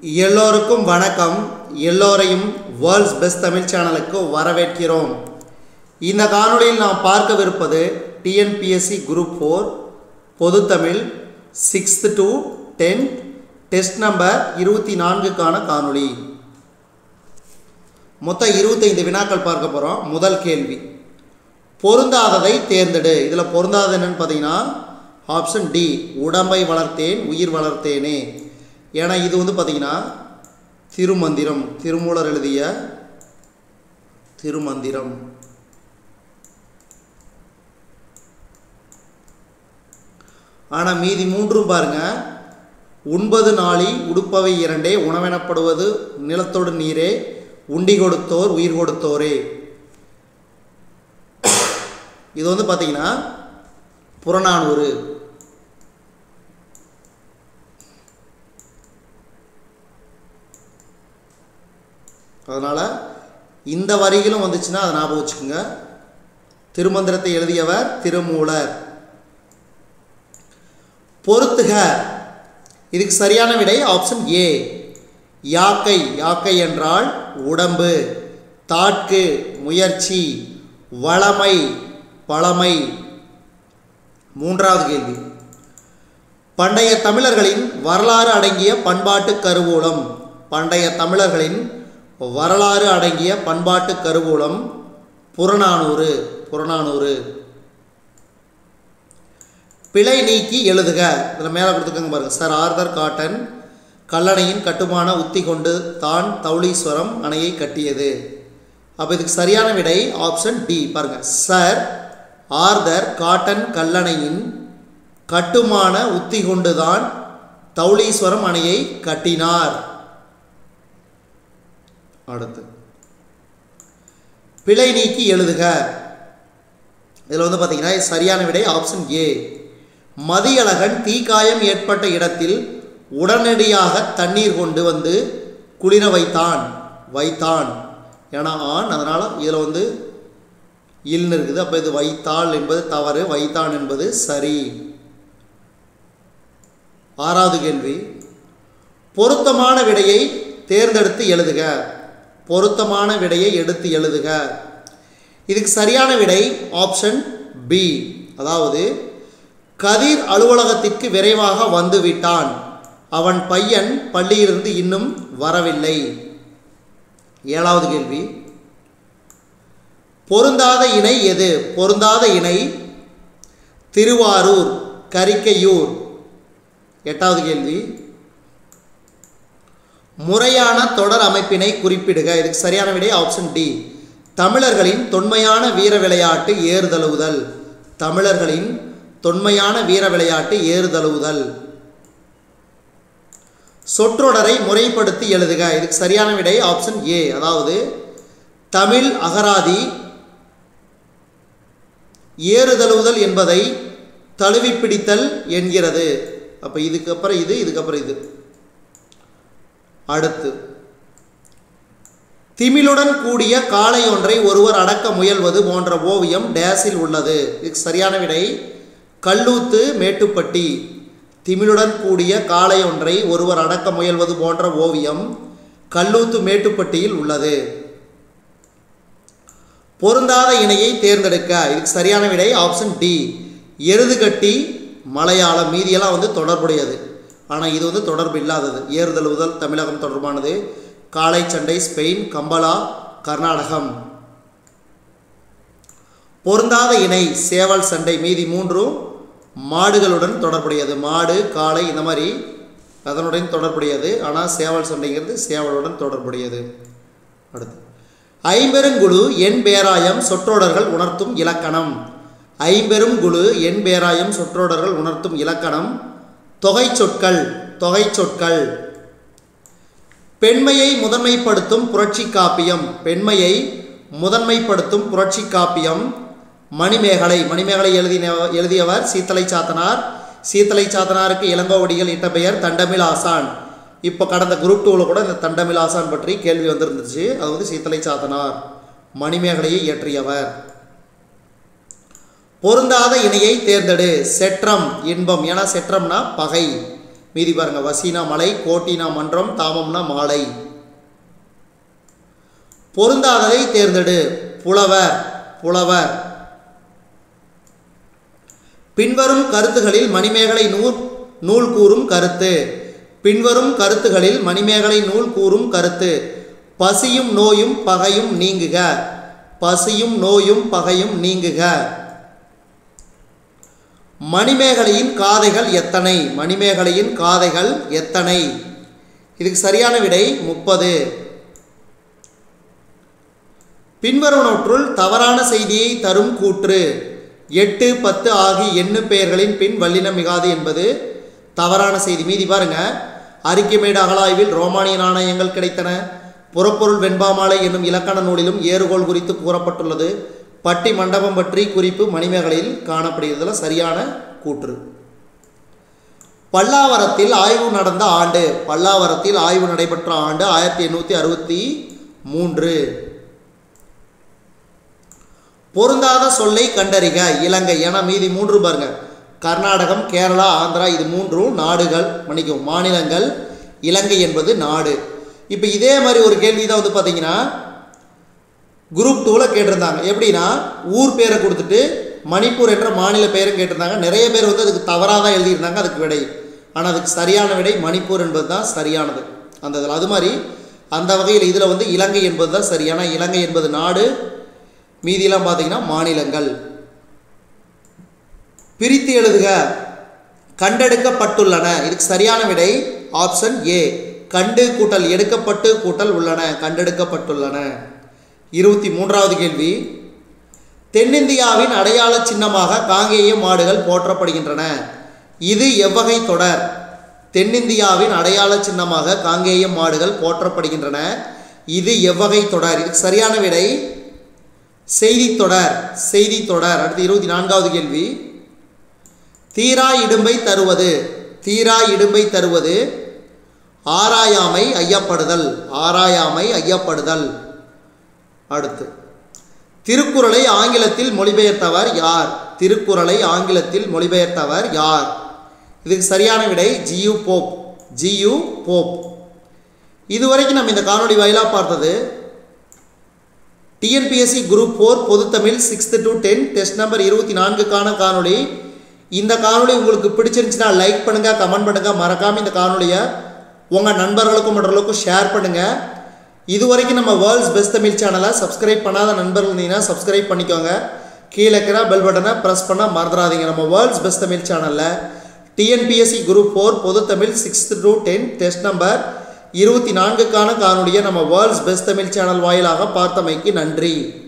எல்லோருக்கும் வணக்கம் எல்லோரையும் வேர்ல்ட்ஸ் பெஸ்ட் தமிழ் சேனலுக்கு வரவேற்கிறோம் இந்த காணொளியில் நாம் பார்க்கவிருப்பது டிஎன்பிஎஸ்சி குரூப் ஃபோர் பொதுத்தமிழ் sixth to tenth test number இருபத்தி நான்குக்கான காணொளி மொத்தம் இருபத்தைந்து வினாக்கள் பார்க்க போகிறோம் முதல் கேள்வி பொருந்தாததை தேர்ந்தெடு இதில் பொருந்தாதது என்னன்னு பார்த்தீங்கன்னா ஆப்ஷன் டி உடம்பை வளர்த்தேன் உயிர் வளர்த்தேனே ஏன்னா இது வந்து பார்த்தீங்கன்னா திருமந்திரம் திருமூலர் எழுதிய திருமந்திரம் ஆனால் மீதி மூன்றும் பாருங்க உண்பது நாளி உடுப்பவை இரண்டே உணவெனப்படுவது நிலத்தோடு நீரே உண்டி கொடுத்தோர் உயிர் கொடுத்தோரே இது வந்து பார்த்தீங்கன்னா புறநானூறு அதனால் இந்த வரிகளும் வந்துச்சுன்னா அதை ஞாபகம் வச்சுக்கோங்க திருமந்திரத்தை எழுதியவர் திருமூலர் பொருத்துக இதுக்கு சரியான விடை ஆப்ஷன் ஏ யாக்கை யாக்கை என்றால் உடம்பு தாட்கு முயற்சி வளமை பழமை மூன்றாவது கேள்வி பண்டைய தமிழர்களின் வரலாறு அடங்கிய பண்பாட்டு கருவூலம் பண்டைய தமிழர்களின் வரலாறு அடங்கிய பண்பாட்டு கருவூலம் புறநானூறு புறநானூறு பிழை நீக்கி எழுதுக இதில் மேலே கொடுத்துருக்காங்க பாருங்கள் சார் ஆர்தர் காட்டன் கல்லணையின் கட்டுமான உத்தி கொண்டு தான் தௌளீஸ்வரம் அணையை கட்டியது அப்போ இதுக்கு சரியான விடை ஆப்ஷன் டி பாருங்கள் சார் ஆர்தர் காட்டன் கல்லணையின் கட்டுமான உத்தி கொண்டுதான் தௌளீஸ்வரம் அணையை கட்டினார் அடுத்து பிழை நீக்கி எழுதுக இதில் வந்து பார்த்தீங்கன்னா சரியான விடை ஆப்ஷன் ஏ மதியழகன் தீக்காயம் ஏற்பட்ட இடத்தில் உடனடியாக தண்ணீர் கொண்டு வந்து குளிர வைத்தான் வைத்தான் ஏன்னா ஆண் அதனால் இதில் வந்து இல்னு இருக்குது அப்போ இது வைத்தாள் என்பது தவறு வைத்தான் என்பது சரி ஆறாவது கேள்வி பொருத்தமான விடையை தேர்ந்தெடுத்து எழுதுக பொருத்தமான விடையை எடுத்து எழுதுக இதுக்கு சரியான விடை ஆப்ஷன் பி அதாவது கதிர் அலுவலகத்திற்கு விரைவாக வந்து விட்டான் அவன் பையன் பள்ளியிலிருந்து இன்னும் வரவில்லை ஏழாவது கேள்வி பொருந்தாத இணை எது பொருந்தாத இணை திருவாரூர் கரிக்கையூர் எட்டாவது கேள்வி முறையான தொடர் அமைப்பினை குறிப்பிடுக இதுக்கு சரியான விடை ஆப்ஷன் டி தமிழர்களின் தொன்மையான வீர விளையாட்டு ஏறுதழுவுதல் தமிழர்களின் தொன்மையான வீர விளையாட்டு ஏறுதழுவுதல் சொற்றொடரை முறைப்படுத்தி எழுதுக இதுக்கு சரியான விடை ஆப்ஷன் ஏ அதாவது தமிழ் அகராதி ஏறுதழுவுதல் என்பதை தழுவி பிடித்தல் என்கிறது அப்போ இதுக்கப்புறம் இது இதுக்கப்புறம் இது அடுத்து திமிழுடன் கூடிய காளை ஒன்றை ஒருவர் அடக்க முயல்வது போன்ற ஓவியம் டேஸில் உள்ளது இதுக்கு சரியான விடை கல்லூத்து மேட்டுப்பட்டி திமிழுடன் கூடிய காளை ஒன்றை ஒருவர் அடக்க முயல்வது போன்ற ஓவியம் கல்லூத்து மேட்டுப்பட்டியில் உள்ளது பொருந்தாத இணையை தேர்ந்தெடுக்க இதுக்கு சரியான விடை ஆப்ஷன் டி எருதுகட்டி மலையாளம் மீதியெல்லாம் வந்து தொடர்புடையது ஆனால் இது வந்து தொடர்பு இல்லாதது ஏறுதழுவுதல் தமிழகம் தொடர்பானது காளை சண்டை ஸ்பெயின் கம்பலா கர்நாடகம் பொருந்தாத இணை சேவல் சண்டை மீதி மூன்றும் மாடுகளுடன் தொடர்புடையது மாடு காளை இந்த மாதிரி அதனுடன் தொடர்புடையது ஆனால் சேவல் சண்டைங்கிறது சேவலுடன் தொடர்புடையது அடுத்து ஐம்பெருங்குழு என் பேராயம் சொற்றொடர்கள் உணர்த்தும் இலக்கணம் ஐம்பெரும் குழு என் பேராயம் சொற்றொடர்கள் உணர்த்தும் இலக்கணம் தொகை சொற்கள் தொகை சொற்கள் பெண்மையை முதன்மைப்படுத்தும் புரட்சி காப்பியம் பெண்மையை முதன்மைப்படுத்தும் புரட்சி காப்பியம் மணிமேகலை மணிமேகலை எழுதின எழுதியவர் சீத்தலை சாத்தனார் சீத்தலை சாத்தனாருக்கு இளங்கோவடிகள் இட்ட பெயர் தண்டமில் ஆசான் இப்போ கடந்த குரூப் டூவில் கூட இந்த தண்டமில் ஆசான் பற்றி கேள்வி வந்திருந்துச்சு அது வந்து சீத்தலை சாத்தனார் மணிமேகலையை இயற்றியவர் பொருந்தாத இணையை தேர்ந்தெடு செற்றம் இன்பம் ஏன்னா செற்றம்னா பகை மீதி பாருங்க வசீனா மலை கோட்டினா மன்றம் தாமம்னா மாலை பொருந்தாததை தேர்ந்தெடு புலவர் புலவர் பின்வரும் கருத்துகளில் மணிமேகலை நூல் நூல் கூறும் கருத்து பின்வரும் கருத்துகளில் மணிமேகலை நூல் கூறும் கருத்து பசியும் நோயும் பகையும் நீங்குக பசியும் நோயும் பகையும் நீங்குக மணிமேகலையின் காதைகள் எத்தனை மணிமேகலையின் காதைகள் எத்தனை இதுக்கு சரியான விடை முப்பது பின்வருவனவற்றுள் தவறான செய்தியை தரும் கூற்று எட்டு பத்து ஆகிய எண்ணு பெயர்களின் பின் வல்லினம் மிகாது என்பது தவறான செய்தி மீதி பாருங்க அரிக்கமேடு அகலாய்வில் ரோமானிய நாணயங்கள் கிடைத்தன புறப்பொருள் வெண்பாமாலை என்னும் இலக்கண நூலிலும் ஏறுகோள் குறித்து கூறப்பட்டுள்ளது பட்டி மண்டபம் பற்றி குறிப்பு மணிமேகலையில் காணப்படுகிறதுல சரியான கூற்று பல்லாவரத்தில் ஆய்வு நடந்த ஆண்டு பல்லாவரத்தில் ஆய்வு நடைபெற்ற ஆண்டு ஆயிரத்தி எண்ணூற்றி அறுபத்தி மூன்று பொருந்தாத சொல்லை கண்டறிக இலங்கை என மீதி மூன்று பாருங்க கர்நாடகம் கேரளா ஆந்திரா இது மூன்றும் நாடுகள் மன்னிக்கும் மாநிலங்கள் இலங்கை என்பது நாடு இப்போ இதே மாதிரி ஒரு கேள்வி தான் வந்து பார்த்தீங்கன்னா குரூப் டூவில் கேட்டிருந்தாங்க எப்படின்னா ஊர் பேரை கொடுத்துட்டு மணிப்பூர் என்ற மாநில பெயரும் கேட்டிருந்தாங்க நிறைய பேர் வந்து அதுக்கு தவறாக தான் எழுதியிருந்தாங்க அதுக்கு விடை ஆனால் அதுக்கு சரியான விடை மணிப்பூர் என்பது தான் சரியானது அந்த இதில் அது மாதிரி அந்த வகையில் இதில் வந்து இலங்கை என்பது தான் சரியான இலங்கை என்பது நாடு மீதியெல்லாம் பார்த்தீங்கன்னா மாநிலங்கள் பிரித்து எழுதுக கண்டெடுக்கப்பட்டுள்ளன இதுக்கு சரியான விடை ஆப்ஷன் ஏ கண்டு கூட்டல் எடுக்கப்பட்டு கூட்டல் உள்ளன கண்டெடுக்கப்பட்டுள்ளன இருபத்தி மூன்றாவது கேள்வி தென்னிந்தியாவின் அடையாள சின்னமாக காங்கேய மாடுகள் போற்றப்படுகின்றன இது எவ்வகை தொடர் தென்னிந்தியாவின் அடையாள சின்னமாக காங்கேய மாடுகள் போற்றப்படுகின்றன இது எவ்வகை தொடர் இதுக்கு சரியான விடை செய்தி தொடர் செய்தி தொடர் அடுத்து இருபத்தி நான்காவது கேள்வி தீரா இடும்பை தருவது தீரா இடும்பை தருவது ஆராயாமை ஐயப்படுதல் ஆராயாமை ஐயப்படுதல் அடுத்து திருக்குறளை ஆங்கிலத்தில் மொழிபெயர்த்தவர் யார் திருக்குறளை ஆங்கிலத்தில் மொழிபெயர்த்தவர் யார் இதுக்கு சரியான விடை ஜியு போப் ஜியு போப் இதுவரைக்கும் நம்ம இந்த காணொளி வாயிலாக பார்த்தது டிஎன்பிஎஸ்சி குரூப் ஃபோர் பொதுத்தமிழ் sixth to ten test number இருபத்தி நான்குக்கான காணொளி இந்த காணொளி உங்களுக்கு பிடிச்சிருந்துச்சுன்னா லைக் பண்ணுங்கள் கமெண்ட் பண்ணுங்கள் மறக்காமல் இந்த காணொளியை உங்கள் நண்பர்களுக்கும் மற்றவர்களுக்கும் ஷேர் பண்ணுங்கள் இது வரைக்கும் நம்ம வேர்ல்ட்ஸ் பெஸ்ட் தமிழ் சேனலை சப்ஸ்கிரைப் பண்ணாத நண்பர்கள் இருந்தீங்கன்னா சப்ஸ்கிரைப் பண்ணிக்கோங்க கீழே இருக்கிற பெல் பட்டனை ப்ரெஸ் பண்ண மறந்துடாதீங்க நம்ம வேர்ல்ட்ஸ் பெஸ்ட் தமிழ் சேனலில் டிஎன்பிஎஸ்சி குரூப் ஃபோர் பொதுத்தமிழ் sixth to ten test number இருபத்தி நான்குக்கான காணொலியை நம்ம வேர்ல்ட்ஸ் பெஸ்ட் தமிழ் சேனல் வாயிலாக பார்த்தமைக்கு நன்றி